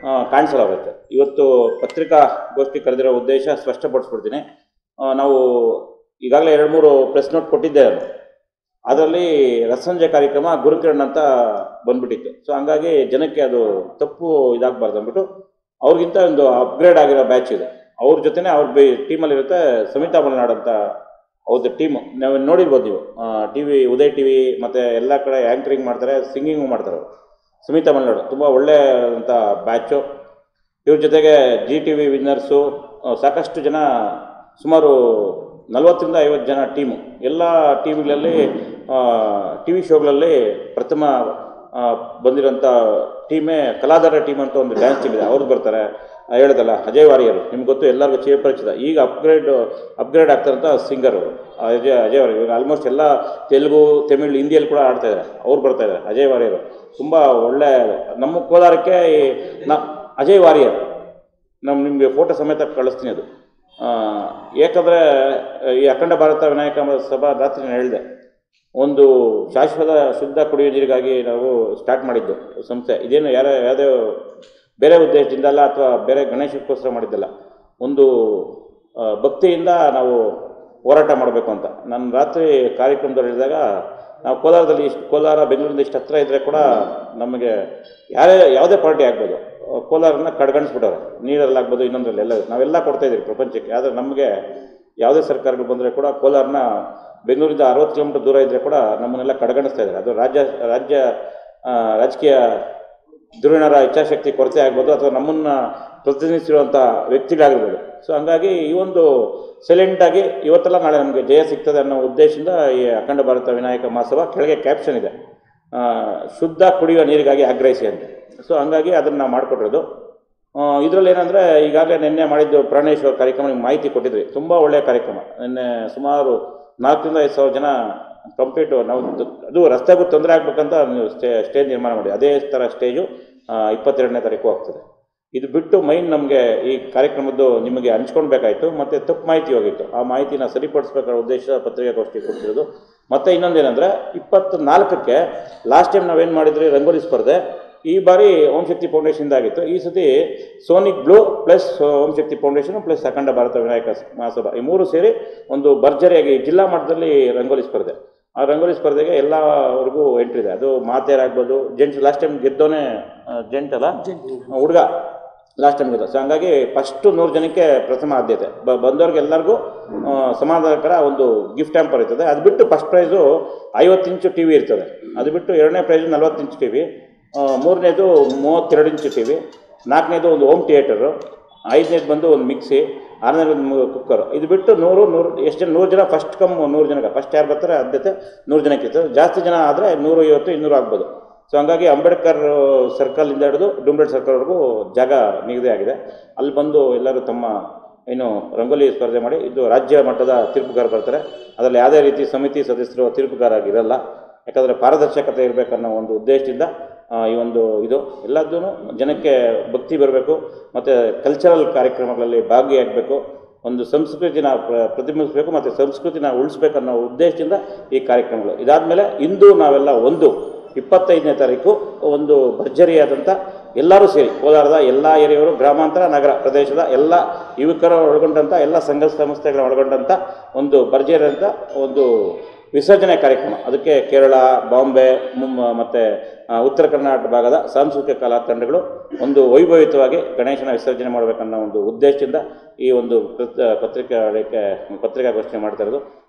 ಆ, ಕಾಣಿಸಲ್ಲ ಅವತ್ತೆ ಇವತ್ತು ಪತ್ರಿಕಾಗೋಷ್ಠಿ ಕರೆದಿರೋ ಉದ್ದೇಶ ಸ್ಪಷ್ಟಪಡಿಸ್ಬಿಡ್ತೀನಿ ಆ, ನಾವು ಈಗಾಗಲೇ ಎರಡು ಮೂರು ಪ್ರೆಸ್ ನೋಟ್ ಕೊಟ್ಟಿದ್ದೆ ನಾನು ಅದರಲ್ಲಿ ರಸಂಜೆ ಕಾರ್ಯಕ್ರಮ ಗುರುಕಿರಣ್ ಅಂತ ಬಂದ್ಬಿಟ್ಟಿತ್ತು ಸೊ ಹಂಗಾಗಿ ಜನಕ್ಕೆ ಅದು ತಪ್ಪು ಇದಾಗಬಾರ್ದು ಅಂದ್ಬಿಟ್ಟು ಅವ್ರಿಗಿಂತ ಒಂದು ಅಪ್ಗ್ರೇಡ್ ಆಗಿರೋ ಬ್ಯಾಚ್ ಇದೆ ಅವ್ರ ಜೊತೆನೇ ಅವ್ರ ಬಿ ಟೀಮಲ್ಲಿ ಇರುತ್ತೆ ಸಮಿತಾ ಮಲೆನಾಡು ಅಂತ ಅವ್ರದ್ದು ಟೀಮು ನಾವು ನೋಡಿರ್ಬೋದು ನೀವು T V Uday T V ಮತ್ತು ಎಲ್ಲ ಕಡೆ ಆ್ಯಂಕರಿಂಗ್ ಮಾಡ್ತಾರೆ ಸಿಂಗಿಂಗು ಮಾಡ್ತಾರೆ ಅವರು ಸುಮಿತಾ ಮಲೆನಾಡು ತುಂಬ ಒಳ್ಳೆಯದಂಥ ಬ್ಯಾಚು ಇವ್ರ ಜೊತೆಗೆ ಜಿ ಟಿ ವಿ ವಿನ್ನರ್ಸು ಸಾಕಷ್ಟು ಜನ ಸುಮಾರು ನಲವತ್ತರಿಂದ ಐವತ್ತು ಜನ ಟೀಮು ಎಲ್ಲ ಟಿ ವಿಗಳಲ್ಲಿ ಟಿ ವಿ ಶೋಗಳಲ್ಲಿ ಪ್ರಥಮ ಆ, ಬಂದಿರೋಂಥ ಟೀಮೇ ಕಲಾಧಾರ ಟೀಮ್ ಅಂತ ಒಂದು ಡ್ಯಾನ್ಸ್ ಟೀಮ್ ಇದೆ ಅವ್ರು ಬರ್ತಾರೆ ಆ, ಹೇಳ್ದಲ್ಲ ಅಜಯ್ ವಾರಿಯರು ನಿಮ್ಗೆ ಗೊತ್ತು ಎಲ್ಲರಿಗೂ ಚಿರಪರಿಚಿತ ಈಗ ಅಪ್ಗ್ರೇಡ್ ಅಪ್ಗ್ರೇಡ್ ಆಗ್ತಾರಂಥ ಸಿಂಗರ್ ಅವರು ಅಜಯ್ ಅಜಯ್ ವಾರಿಯರ್ ಇವಾಗ ಆಲ್ಮೋಸ್ಟ್ ಎಲ್ಲ ತೆಲುಗು ತಮಿಳ್ ಹಿಂದಿಯಲ್ಲಿ ಕೂಡ ಆಡ್ತಾ ಇದ್ದಾರೆ ಅವ್ರು ಬರ್ತಾ ಇದ್ದಾರೆ ಅಜಯ್ ವಾರಿಯರು ತುಂಬ ಒಳ್ಳೆ ನಮ್ಮ ಕೋಲಾರಕ್ಕೆ ಈ ನ ಅಜಯ್ ವಾರಿಯರ್ ನಮ್ಮ ನಿಮಗೆ ಫೋಟೋ ಸಮೇತ ಕಳಿಸ್ತೀನಿ ಅದು ಆ, ಏಕೆಂದರೆ ಈ ಅಖಂಡ ಭಾರತ ವಿನಾಯಕ ಸಭಾ ರಾತ್ರಿ ನಾನು ಹೇಳಿದೆ ಒಂದು ಶಾಶ್ವತ ಶುದ್ಧ ಕುಡಿಯುವ ನೀರಿಗಾಗಿ ನಾವು ಸ್ಟಾರ್ಟ್ ಮಾಡಿದ್ದು ಸಂಸ್ಥೆ ಇದೇನು ಯಾರ ಯಾವುದೇ ಬೇರೆ ಉದ್ದೇಶದಿಂದ ಅಲ್ಲ ಅಥವಾ ಬೇರೆ ಗಣೇಶಕ್ಕೋಸ್ಕರ ಮಾಡಿದ್ದಲ್ಲ ಒಂದು ಆ, ಭಕ್ತಿಯಿಂದ ನಾವು ಹೋರಾಟ ಮಾಡಬೇಕು ಅಂತ ನಾನು ರಾತ್ರಿ ಕಾರ್ಯಕ್ರಮದಲ್ಲಿ ಹೇಳಿದಾಗ ನಾವು ಕೋಲಾರದಲ್ಲಿ ಇಷ್ಟು ಕೋಲಾರ ಬೆಂಗಳೂರಿಂದ ಇಷ್ಟು ಹತ್ರ ಇದ್ದರೆ ಕೂಡ ನಮಗೆ ಯಾರೇ ಯಾವುದೇ ಪಾರ್ಟಿ ಆಗ್ಬೋದು ಆ, ಕೋಲಾರನ್ನ ಕಡ್ಗಣಿಸ್ಬಿಟ್ಟವ್ರೆ ನೀರಲ್ಲಾಗ್ಬೋದು ಇನ್ನೊಂದರಲ್ಲಿ ಎಲ್ಲ ನಾವೆಲ್ಲ ಕೊಡ್ತಾ ಇದ್ದೀವಿ ಪ್ರಪಂಚಕ್ಕೆ ಆದರೆ ನಮಗೆ ಯಾವುದೇ ಸರ್ಕಾರಗಳು ಬಂದರೆ ಕೂಡ ಕೋಲಾರನ ಬೆಂಗಳೂರಿಂದ ಅರವತ್ತು ಕಿಲೋಮೀಟರ್ ದೂರ ಇದ್ದರೆ ಕೂಡ ನಮ್ಮನ್ನೆಲ್ಲ ಕಡೆಗಣಿಸ್ತಾ ಇದ್ದಾರೆ ಅದು ರಾಜ್ಯ ರಾಜ್ಯ ಆ, ರಾಜಕೀಯ ಧುರೀಣರ ಇಚ್ಛಾಶಕ್ತಿ ಕೊರತೆ ಆಗ್ಬೋದು ಅಥವಾ ನಮ್ಮನ್ನು ಪ್ರತಿನಿಧಿಸಿರುವಂಥ ವ್ಯಕ್ತಿಗಳಾಗಿರ್ಬೋದು ಸೊ ಹಂಗಾಗಿ ಈ ಒಂದು ಸೈಲೆಂಟಾಗಿ ಇವತ್ತೆಲ್ಲ ನಾಳೆ ನಮಗೆ ಜಯ ಸಿಗ್ತದೆ ಅನ್ನೋ ಉದ್ದೇಶದಿಂದ ಈ ಅಖಂಡ ಭಾರತ ವಿನಾಯಕ ಮಹಾಸಭಾ ಕೆಳಗೆ ಕ್ಯಾಪ್ಷನ್ ಇದೆ ಆ, ಶುದ್ಧ ಕುಡಿಯುವ ನೀರಿಗಾಗಿ ಆಗ್ರಹಿಸಿ ಅಂತ ಸೊ ಹಂಗಾಗಿ ಅದನ್ನು ನಾವು ಮಾಡಿಕೊಟ್ಟಿರೋದು ಇದರಲ್ಲಿ ಏನಂದರೆ ಈಗಾಗಲೇ ನಿನ್ನೆ ಮಾಡಿದ್ದು ಪ್ರಾಣೇಶ್ವರ್ ಕಾರ್ಯಕ್ರಮ ನಿಮ್ಗೆ ಮಾಹಿತಿ ಕೊಟ್ಟಿದ್ರಿ ತುಂಬ ಒಳ್ಳೆಯ ಕಾರ್ಯಕ್ರಮ ನಿನ್ನೆ ಸುಮಾರು ನಾಲ್ಕರಿಂದ ಐದು ಸಾವಿರ ಜನ ಕಂಪ್ಲೀಟ್ ನಾವು ದ- ಅದು ರಸ್ತೆಗೂ ತೊಂದರೆ ಆಗ್ಬೇಕಂತ ನೀವು ಸ್ಟೇ ಸ್ಟೇಜ್ ನಿರ್ಮಾಣ ಮಾಡಿ ಅದೇ ಥರ ಸ್ಟೇಜು ಇಪ್ಪತ್ತೆರಡನೇ ತಾರೀಕು ಆಗ್ತದೆ ಇದು ಬಿಟ್ಟು ಮೈನ್ ನಮಗೆ ಈ ಕಾರ್ಯಕ್ರಮದ್ದು ನಿಮಗೆ ಹಂಚ್ಕೊಳ್ಬೇಕಾಯ್ತು ಮತ್ತು ತಪ್ಪು ಮಾಹಿತಿ ಹೋಗಿತ್ತು ಆ ಮಾಹಿತಿನ ಸರಿಪಡಿಸ್ಬೇಕಾದ ಉದ್ದೇಶ ಪತ್ರಿಕಾಗೋಷ್ಠಿ ಕೊಡ್ತಿರೋದು ಮತ್ತು ಇನ್ನೊಂದೇನೆಂದರೆ ಇಪ್ಪತ್ತು ನಾಲ್ಕಕ್ಕೆ ಲಾಸ್ಟ್ ಟೈಮ್ ನಾವೇನು ಮಾಡಿದ್ರಿ ರಂಗೋಲಿ ಸ್ಪರ್ಧೆ ಈ ಬಾರಿ ಓಂ ಶಕ್ತಿ ಫೌಂಡೇಶನ್ದ ಆಗಿತ್ತು ಈ ಸತಿ Sonic Blue plus Om Shakti foundation plus Akhanda Bharata Vinayaka Mahasabha ಈ ಮೂರು ಸೇರಿ ಒಂದು ಭರ್ಜರಿಯಾಗಿ ಜಿಲ್ಲಾ ಮಟ್ಟದಲ್ಲಿ ರಂಗೋಲಿ ಸ್ಪರ್ಧೆ ಆ ರಂಗೋಲಿ ಸ್ಪರ್ಧೆಗೆ ಎಲ್ಲವರೆಗೂ ಎಂಟ್ರಿ ಇದೆ ಅದು ಮಾತೇರಾಗ್ಬೋದು ಜೆಂಟ್ಸ್ ಲಾಸ್ಟ್ ಟೈಮ್ ಗೆದ್ದೋನೆ ಜೆಂಟ್ ಅಲ್ಲ ಹುಡುಗ ಲಾಸ್ಟ್ ಟೈಮ್ ಗೆದ್ದ ಸೊ ಹಂಗಾಗಿ ಫಸ್ಟು ನೂರು ಜನಕ್ಕೆ ಪ್ರಥಮ ಆದ್ಯತೆ ಬ ಬಂದವ್ರಿಗೆ ಎಲ್ಲರಿಗೂ ಆ, ಸಮಾಧಾನಕರ ಒಂದು ಗಿಫ್ಟ್ ಹ್ಯಾಂಪರ್ ಇರ್ತದೆ ಅದು ಬಿಟ್ಟು ಫಸ್ಟ್ ಪ್ರೈಸು ಐವತ್ತು ಇಂಚು ಟಿ ವಿ ಇರ್ತದೆ ಅದು ಬಿಟ್ಟು ಎರಡನೇ ಪ್ರೈಸು ನಲ್ವತ್ತು ಇಂಚು ಟಿ ವಿ ಮೂರನೇದು ಮೂವತ್ತೆರಡು ಇಂಚು ಟಿ ವಿ ನಾಲ್ಕನೇದು ಒಂದು ಹೋಮ್ ಥಿಯೇಟರು ಐದನೇದು ಬಂದು ಒಂದು ಮಿಕ್ಸಿ ಆರನೇದು ಒಂದು ಕುಕ್ಕರ್ ಇದು ಬಿಟ್ಟು ನೂರು ನೂರು ಎಷ್ಟು ಜನ ನೂರು ಜನ ಫಸ್ಟ್ ಕಮ್ ನೂರು ಜನಕ್ಕೆ ಫಸ್ಟ್ ಯಾರು ಬರ್ತಾರೆ ಆದ್ಯತೆ ನೂರು ಜನಕ್ಕೆ ಇರ್ತದೆ ಜಾಸ್ತಿ ಜನ ಆದರೆ ನೂರು ಐವತ್ತು ಇನ್ನೂರು ಆಗ್ಬೋದು ಸೊ ಹಂಗಾಗಿ ಅಂಬೇಡ್ಕರ್ ಸರ್ಕಲಿಂದ ಹಿಡಿದು ಡುಂಬ್ರೇಡ್ ಸರ್ಕಲ್ವರೆಗೂ ಜಾಗ ನಿಗದಿ ಆಗಿದೆ ಅಲ್ಲಿ ಬಂದು ಎಲ್ಲರೂ ತಮ್ಮ ಏನು ರಂಗೋಲಿ ಸ್ಪರ್ಧೆ ಮಾಡಿ ಇದು ರಾಜ್ಯ ಮಟ್ಟದ ತೀರ್ಪುಗಾರ ಬರ್ತಾರೆ ಅದರಲ್ಲಿ ಯಾವುದೇ ರೀತಿ ಸಮಿತಿ ಸದಸ್ಯರು ತೀರ್ಪುಗಾರಾಗಿರಲ್ಲ ಯಾಕಂದರೆ ಪಾರದರ್ಶಕತೆ ಇರಬೇಕನ್ನೋ ಒಂದು ಉದ್ದೇಶದಿಂದ ಆ, ಈ ಒಂದು ಇದು ಎಲ್ಲದೂ ಜನಕ್ಕೆ ಭಕ್ತಿ ಬರಬೇಕು ಮತ್ತು ಕಲ್ಚರಲ್ ಕಾರ್ಯಕ್ರಮಗಳಲ್ಲಿ ಭಾಗಿಯಾಗಬೇಕು ಒಂದು ಸಂಸ್ಕೃತಿನ ಪ್ರ- ಪ್ರತಿಬಿಂಬಿಸಬೇಕು ಮತ್ತು ಸಂಸ್ಕೃತಿನ ಉಳಿಸ್ಬೇಕನ್ನೋ ಉದ್ದೇಶದಿಂದ ಈ ಕಾರ್ಯಕ್ರಮಗಳು ಇದಾದಮೇಲೆ ಇಂದು ನಾವೆಲ್ಲ ಒಂದು ಇಪ್ಪತ್ತೈದನೇ ತಾರೀಕು ಒಂದು ಭರ್ಜರಿಯಾದಂಥ ಎಲ್ಲರೂ ಸೇರಿ ಕೋಲಾರದ ಎಲ್ಲ ಏರಿಯವರು ಗ್ರಾಮಾಂತರ ನಗರ ಪ್ರದೇಶದ ಎಲ್ಲ ಯುವಕರು ಒಳಗೊಂಡಂಥ ಎಲ್ಲ ಸಂಘ ಸಂಸ್ಥೆಗಳ ಒಳಗೊಂಡಂಥ ಒಂದು ಭರ್ಜರಿಯಾದಂಥ ಒಂದು ವಿಸರ್ಜನೆ ಕಾರ್ಯಕ್ರಮ ಅದಕ್ಕೆ ಕೇರಳ ಬಾಂಬೆ ಮುಮ್ ಮತ್ತು ಉತ್ತರ ಕರ್ನಾಟಕ ಭಾಗದ ಸಾಂಸ್ಕೃತಿಕ ಕಲಾ ತಂಡಗಳು ಒಂದು ವೈಭವಿತವಾಗಿ ಗಣೇಶನ ವಿಸರ್ಜನೆ ಮಾಡಬೇಕನ್ನೋ ಒಂದು ಉದ್ದೇಶದಿಂದ ಈ ಒಂದು ಪತ್ರಿಕಾ ಪತ್ರಿಕಾಗೋಷ್ಠಿ ಮಾಡ್ತಾ ಇರೋದು